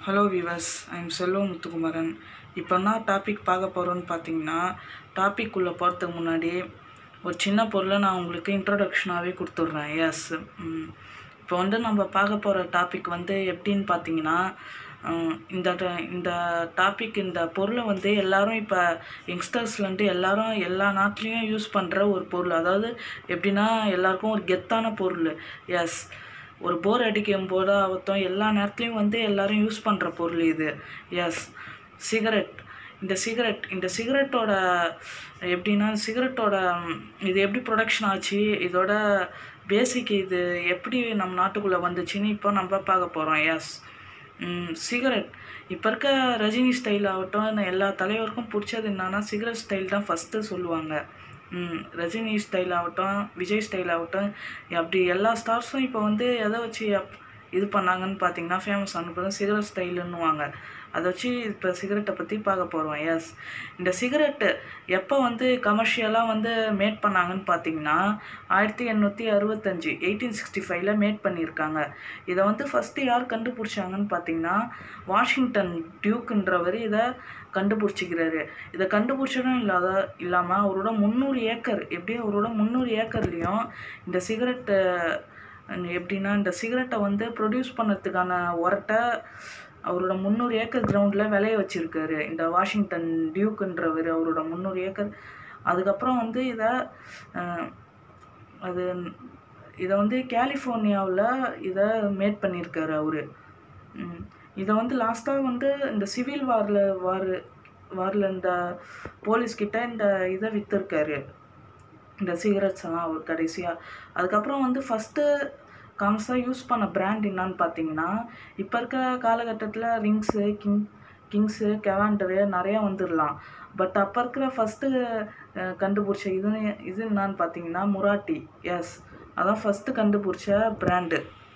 hello viewers I'm Selvam Muthukumaran இப்போ என்ன topic பார்க்க போகிறோன்னு பார்த்தீங்கன்னா டாபிக் உள்ளே போகிறதுக்கு முன்னாடி ஒரு சின்ன பொருளை நான் உங்களுக்கு இன்ட்ரொடக்ஷனாகவே கொடுத்துட்றேன் எஸ் இப்போ வந்து நம்ம பார்க்க போகிற டாபிக் வந்து எப்படின்னு பார்த்தீங்கன்னா உம், இந்த ட- இந்த டாபிக் இந்த பொருளை வந்து எல்லாரும் இப்போ யங்ஸ்டர்ஸ்லேருந்து எல்லாரும் எல்லா நாட்டிலையும் யூஸ் பண்ணுற ஒரு பொருள் அதாவது எப்படின்னா எல்லாருக்கும் ஒரு கெத்தான பொருள் எஸ் ஒரு போர் அடிக்கும் போது ஆகட்டும் எல்லா நேரத்துலையும் வந்து எல்லாரும் யூஸ் பண்ணுற பொருள் இது எஸ் சிகரெட் இந்த சிகரெட் இந்த சிகரெட்டோட எப்படின்னா சிகரெட்டோட ம், இது எப்படி ப்ரொடக்ஷன் ஆச்சு இதோட பேசிக் இது எப்படி நம்ம நாட்டுக்குள்ளே வந்துச்சுன்னு இப்போ நம்ம பார்க்க போகிறோம் எஸ் சிகரெட் இப்போ இருக்க ரஜினி ஸ்டைல் ஆகட்டும் இந்த எல்லா தலைவருக்கும் பிடிச்சது என்னன்னா சிகரெட் ஸ்டைல் தான் ஃபஸ்ட்டு சொல்லுவாங்க ம், ரஜினி ஸ்டைல் ஆகட்டும் விஜய் ஸ்டைல் ஆகட்டும் அப்படி எல்லா ஸ்டார்ஸும் இப்போ வந்து எதை வச்சு அப்- இது பண்ணாங்கன்னு பார்த்தீங்கன்னா ஃபேமஸ் ஆனப்போ சிகரெட் ஸ்டைலுன்னுவாங்க அதை வச்சு இப்போ சிகரெட்டை பற்றி பார்க்க போகிறோம் எஸ் இந்த சிகரெட்டு எப்போ வந்து கமர்ஷியலாக வந்து மேட் பண்ணாங்கன்னு பார்த்தீங்கன்னா ஆயிரத்தி எண்ணூற்றி அறுபத்தஞ்சு எயிட்டீன் சிக்ஸ்டி ஃபைவ்ல மேட் பண்ணியிருக்காங்க இதை வந்து ஃபஸ்ட்டு யார் கண்டுபிடிச்சாங்கன்னு பார்த்தீங்கன்னா வாஷிங்டன் டியூக்குன்றவர் இதை கண்டுபிடிச்சிக்கிறாரு இதை கண்டுபிடிச்சதும் இல்லாத இல்லாமல் அவரோட முந்நூறு ஏக்கர் எப்படியும் அவரோட முந்நூறு ஏக்கர்லேயும் இந்த சிகரெட்டு எப்படின்னா இந்த சிகரெட்டை வந்து ப்ரொடியூஸ் பண்ணதுக்கான உரட்டை அவரோட முந்நூறு ஏக்கர் கிரவுண்டில் விளைய வச்சுருக்காரு இந்த வாஷிங்டன் டியூக்குன்றவர் அவரோட முந்நூறு ஏக்கர் அதுக்கப்புறம் வந்து இதை அஹ், அது இதை வந்து கலிஃபோர்னியாவில் இதை மேட் பண்ணியிருக்காரு அவர் இதை வந்து லாஸ்ட்டாக வந்து இந்த சிவில் வாரில் வார் வாரில் இந்த போலீஸ்கிட்ட இந்த இதை விற்றுருக்காரு இந்த சிகரெட்ஸ் எல்லாம் அவர் கடைசியாக அதுக்கப்புறம் வந்து ஃபஸ்ட்டு காமஸாக யூஸ் பண்ண பிராண்ட் என்னன்னு பார்த்தீங்கன்னா இப்போ இருக்க காலகட்டத்தில் ரிங்ஸு கிங் கிங்ஸு கெவாண்டரு நிறையா வந்துடலாம் பட் அப்போ இருக்கிற ஃபஸ்ட்டு கண்டுபிடிச்ச இது இது என்னன்னு பார்த்தீங்கன்னா முராட்டி எஸ் அதான் ஃபஸ்ட்டு கண்டுபிடிச்ச பிராண்டு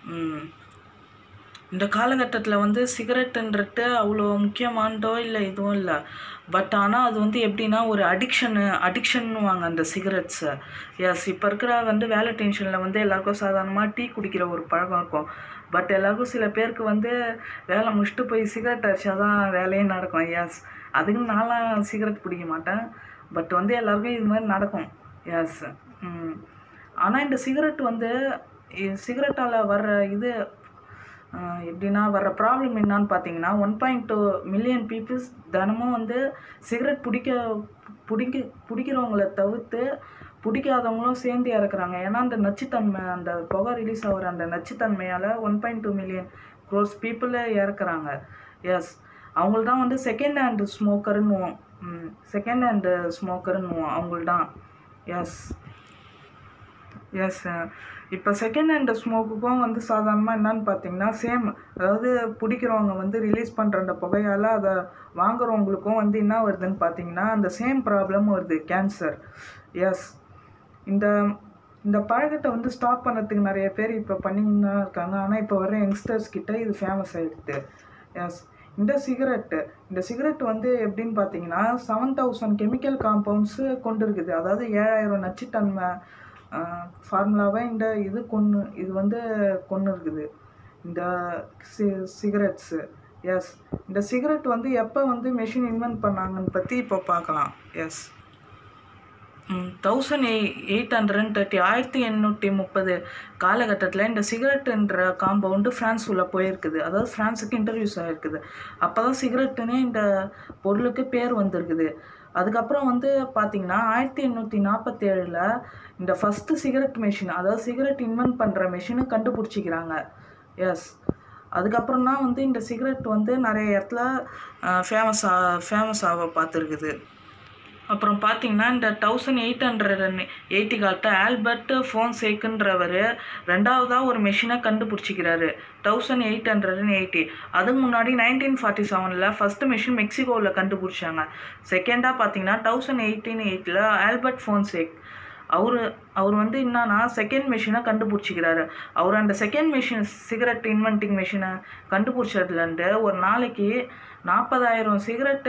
இந்த காலகட்டத்தில் வந்து சிகரெட்டுன்றது அவ்வளோ முக்கியமானதோ இல்லை இதுவும் இல்லை பட் ஆனால் அது வந்து எப்படின்னா ஒரு அடிக்ஷனு அடிக்ஷன்னுவாங்க அந்த சிகரெட்ஸை எஸ் இப்போ இருக்கிற வந்து வேலை டென்ஷனில் வந்து எல்லாருக்கும் சாதாரணமாக டீ குடிக்கிற ஒரு பழக்கம் இருக்கும் பட் எல்லாருக்கும் சில பேருக்கு வந்து வேலை முடிச்சுட்டு போய் சிகரெட் அடிச்சா தான் வேலையே நடக்கும் எஸ் அதுக்கு நான்லாம் சிகரெட் பிடிக்க மாட்டேன் பட் வந்து எல்லாருக்கும் இது மாதிரி நடக்கும் எஸ் ஆனால் இந்த சிகரெட் வந்து சிகரெட்டால் வர்ற இது ஆஹ் எப்படின்னா வர்ற ப்ராப்ளம் என்னன்னு பார்த்தீங்கன்னா one point two million peoples தினமும் வந்து சிகரெட் பிடிக்க பிடிக்க பிடிக்கிறவங்கள தவிர்த்து பிடிக்காதவங்களும் சேர்ந்து இறக்குறாங்க ஏன்னா அந்த நச்சுத்தன்மை அந்த புகை ரிலீஸ் ஆகிற அந்த நச்சுத்தன்மையால் one point two million crores பீப்புளை இறக்குறாங்க எஸ் அவங்கள தான் வந்து செகண்ட் ஹேண்டு ஸ்மோக்கருன்னுவோம் செகண்ட் ஹேண்டு ஸ்மோக்கருன்னுவோம் அவங்கள தான் எஸ் எஸ் இப்போ செகண்ட் ஹேண்ட் ஸ்மோக்குக்கும் வந்து சாதாரணமாக என்னன்னு பார்த்தீங்கன்னா சேம் அதாவது பிடிக்கிறவங்க வந்து ரிலீஸ் பண்ணுற அந்த புகையால் அதை வாங்குறவங்களுக்கும் வந்து என்ன வருதுன்னு பார்த்தீங்கன்னா அந்த சேம் ப்ராப்ளம் வருது கேன்சர் எஸ் இந்த இந்த பழக்கத்தை வந்து ஸ்டாப் பண்ணதுக்கு நிறைய பேர் இப்போ பண்ணின்னு தான் இருக்காங்க ஆனால் இப்போ வர யங்ஸ்டர்ஸ் கிட்ட இது ஃபேமஸ் ஆகிடுது எஸ் இந்த சிகரெட்டு இந்த சிகரெட் வந்து எப்படின்னு பார்த்தீங்கன்னா செவன் தௌசண்ட் கெமிக்கல் காம்பவுண்ட்ஸு கொண்டு இருக்குது அதாவது ஏழாயிரம் நச்சுத்தன்மை ஃபார்முலாவை இந்த இது கொன்று இது வந்து கொன்று இருக்குது இந்த சி சிகரெட்ஸு எஸ் இந்த சிகரெட் வந்து எப்போ வந்து மெஷின் இன்வென்ட் பண்ணாங்கன்னு பற்றி இப்போ பார்க்கலாம் எஸ் தௌசண்ட் எய் எயிட் ஹண்ட்ரட் தேர்ட்டி ஆயிரத்தி எண்ணூற்றி முப்பது காலகட்டத்தில் இந்த சிகரெட்டுன்ற காம்பவுண்டு ஃப்ரான்ஸ் உள்ள போயிருக்குது அதாவது ஃப்ரான்ஸுக்கு இன்டர்வியூஸ் ஆகிருக்குது அப்போ தான் சிகரெட்டுன்னு இந்த பொருளுக்கு பேர் வந்திருக்குது அதுக்கப்புறம் வந்து பார்த்தீங்கன்னா ஆயிரத்தி எண்ணூற்றி நாற்பத்தேழில் இந்த ஃபஸ்ட்டு சிகரெட் மெஷின் அதாவது சிகரெட் இன்வென்ட் பண்ணுற மெஷினை கண்டுபிடிச்சிக்கிறாங்க எஸ் அதுக்கப்புறம் தான் வந்து இந்த சிகரெட் வந்து நிறைய இடத்துல ஃபேமஸ் ஆ ஃபேமஸ் ஆக பார்த்துருக்குது அப்புறம் பார்த்தீங்கன்னா இந்த தௌசண்ட் எயிட் ஹண்ட்ரட் எயிட்டி காலத்தை ஆல்பர்ட் ஃபோன் சேக்குன்றவர் ரெண்டாவதாக ஒரு மெஷினை கண்டுபிடிச்சிக்கிறாரு thousand eight hundred and eighty அதுக்கு முன்னாடி நைன்டீன் ஃபார்ட்டி செவனில் ஃபஸ்ட்டு மெஷின் மெக்சிகோவில் கண்டுபிடிச்சாங்க செகண்டாக பார்த்தீங்கன்னா தௌசண்ட் எயிட்டீன் எயிட்டில் ஆல்பர்ட் ஃபோன் சேக் அவர் அவர் வந்து என்னன்னா செகண்ட் மெஷினை கண்டுபிடிச்சிக்கிறாரு அவர் அந்த செகண்ட் மெஷின் சிகரெட் இன்வென்டிங் மெஷினை கண்டுபிடிச்சதுலேருந்து ஒரு நாளைக்கு நாற்பதாயிரம் சிகரெட்டு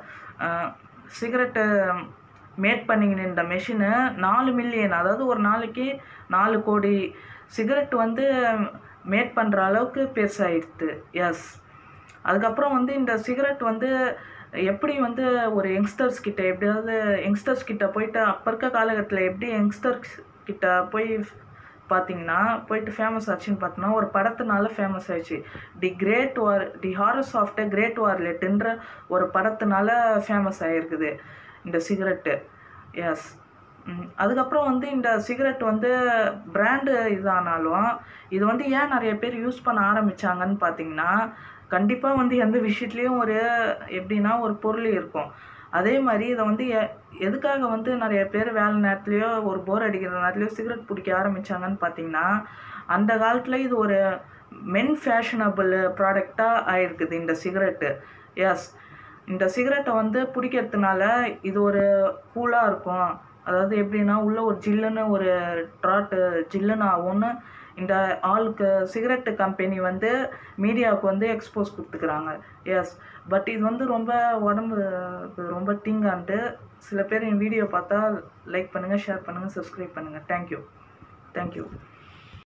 சிகரெட்டு மேட் பண்ணிக்கின இந்த மெஷினு நாலு மில்லியன் அதாவது ஒரு நாளைக்கு நாலு கோடி சிகரெட் வந்து மேட் பண்ணுற அளவுக்கு பெருசாகிடுது எஸ் அதுக்கப்புறம் வந்து இந்த சிகரெட் வந்து எப்படி வந்து ஒரு யங்ஸ்டர்ஸ் கிட்ட எப்படியாவது யங்ஸ்டர்ஸ் கிட்ட போயிட்டு அப்போ இருக்க காலகட்டத்தில் எப்படி யங்ஸ்டர்ஸ் கிட்ட போய் பார்த்தீங்கன்னா போயிட்டு ஃபேமஸ் ஆச்சுன்னு பார்த்தோன்னா ஒரு படத்தினால ஃபேமஸ் ஆயிடுச்சு the great war the horrors of the great வார்லெட்டுன்ற ஒரு படத்தினால ஃபேமஸ் ஆகிருக்குது இந்த சிகரெட்டு எஸ் அதுக்கப்புறம் வந்து இந்த சிகரெட் வந்து பிராண்டு இதானாலும் இது வந்து ஏன் நிறைய பேர் யூஸ் பண்ண ஆரம்பித்தாங்கன்னு பார்த்தீங்கன்னா கண்டிப்பாக வந்து எந்த விஷயத்துலேயும் ஒரு எப்படின்னா ஒரு பொருள் இருக்கும் அதே மாதிரி இதை வந்து எ எதுக்காக வந்து நிறைய பேர் வேலை நேரத்துலையோ ஒரு போர் அடிக்கிற நேரத்துலையோ சிகரெட் பிடிக்க ஆரம்பித்தாங்கன்னு பார்த்தீங்கன்னா அந்த காலத்தில் இது ஒரு மென் ஃபேஷனபிள் ப்ராடக்டாக ஆயிருக்குது இந்த சிகரெட்டு எஸ் இந்த சிகரெட்டை வந்து பிடிக்கிறதுனால இது ஒரு கூலாக இருக்கும் அதாவது எப்படின்னா உள்ள ஒரு ஜில்லுன்னு ஒரு ட்ராட்டு ஜில்லுன்னு ஆகும்னு இந்த ஆளுக்கு சிகரெட்டு கம்பெனி வந்து மீடியாவுக்கு வந்து எக்ஸ்போஸ் கொடுத்துக்கிறாங்க எஸ் பட் இது வந்து ரொம்ப உடம்பு ரொம்ப தீங்கான்ட்டு சில பேர் என் வீடியோ பார்த்தா லைக் பண்ணுங்கள் ஷேர் பண்ணுங்கள் சப்ஸ்கிரைப் பண்ணுங்கள் தேங்க்யூ தேங்க்யூ